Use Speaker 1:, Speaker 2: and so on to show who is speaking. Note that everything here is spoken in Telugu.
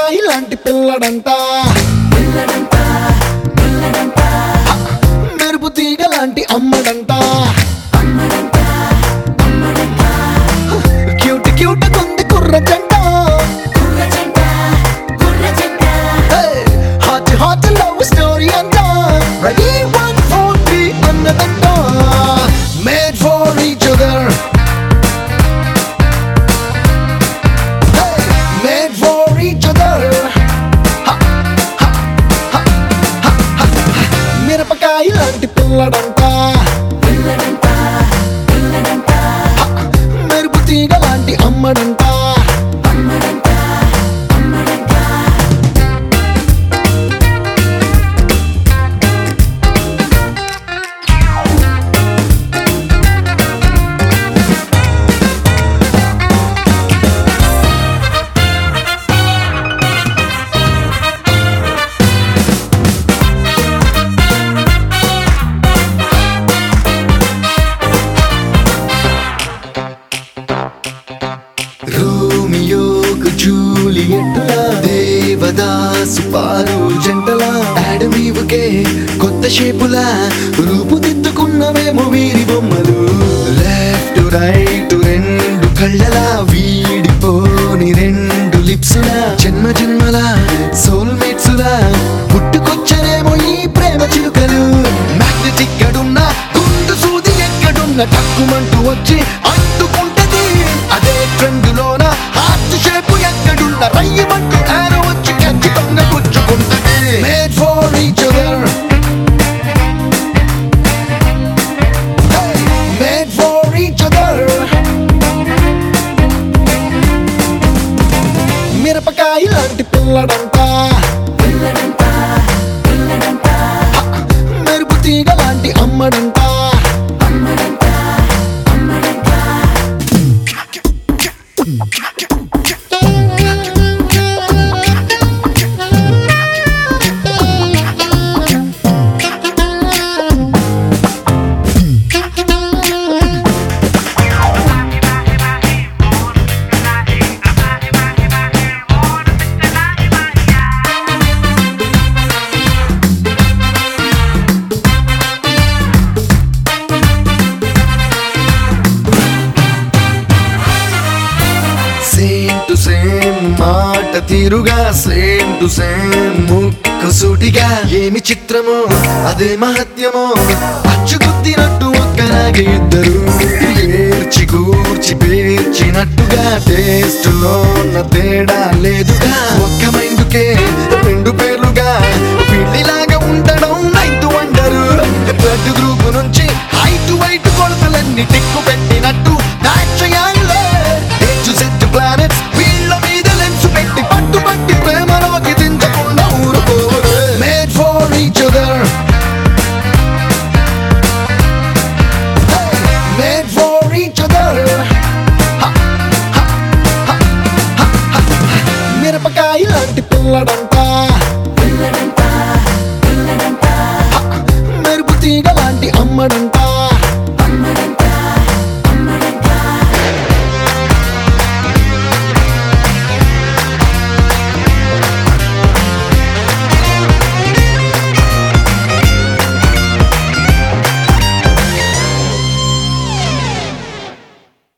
Speaker 1: మిరపకాయ లాంటి పిల్లడంట మెరుపు తీగ లాంటి అమ్మడంట క్యూట్ క్యూట్ కొంది కుర్ర జంట హాట్ హాట్ లవ్ స్టోరీ అంట రెడీ వన్ ఫోర్ త్రీ అన్నదంట made for each other made for each other మిరపకాయ లాంటి పిల్లడంట మెరుపు తీగ లాంటి అమ్మడంట రోమియోకు జూలియట్టులా దేవదాసు పారు జంటలా అడవివుకే కొత్త షేపులా రూపుదిద్దుకున్నవేమో వీరి బొమ్మలు లెఫ్ట్ రైట్ రెండు కళ్ళలా వీడిపోని రెండు లిప్సులా జన్మ జన్మల సోల్మేట్సులా పుట్టుకొచ్చరేమో ఈ ప్రేమ చిలుకలు మ్యాగ్నెటిక్ గడున్న గుండు సూది ఎక్కడున్న టక్కుమంటూ వచ్చి అంటుకుంటది అదే ట్రెండులోన హార్ట్ షేప్ ఎక్కడున్న రయ్యమంటూ ఆరో వచ్చి ఖచ్చితంగా గుచ్చుకుంటది made for each other made for each other మిరపకాయ లాంటి పిల్లడంట మెరుపు తీగ లాంటి అమ్మడంట సేమ్ టు సేమ్ మాట తీరుగా సేమ్ టు సేమ్ ముక్కు సూటిగా ఏమి చిత్రమో అదే మహత్యమో అచ్చుకుత్తినట్టు ఒక్కలాగే ఇద్దరు ఏర్చి కూర్చి పేర్చినట్టుగా టేస్ట్ లో ఉన్న తేడా లేదుగా ఒక్క మైందుకే రెండు పేర్లుగా పిల్లిలాగా ఉండడం నైట్ వండరు బ్లడ్ గ్రూప్ నుంచి హైట్ వైట్ కొలతలన్నీ టిక్కు పెట్టినట్టు నాట్యాలే హెచ్చు సెట్ ప్లానెట్స్ వీళ్ళ మీద లెన్స్ పెట్టి పట్టుబట్టి ప్రేమలోకి దించకుండా ఊరుకోరు made for each other made for each other మిరపకాయ లాంటి పిల్లడంట మెరుపు తీగ లాంటి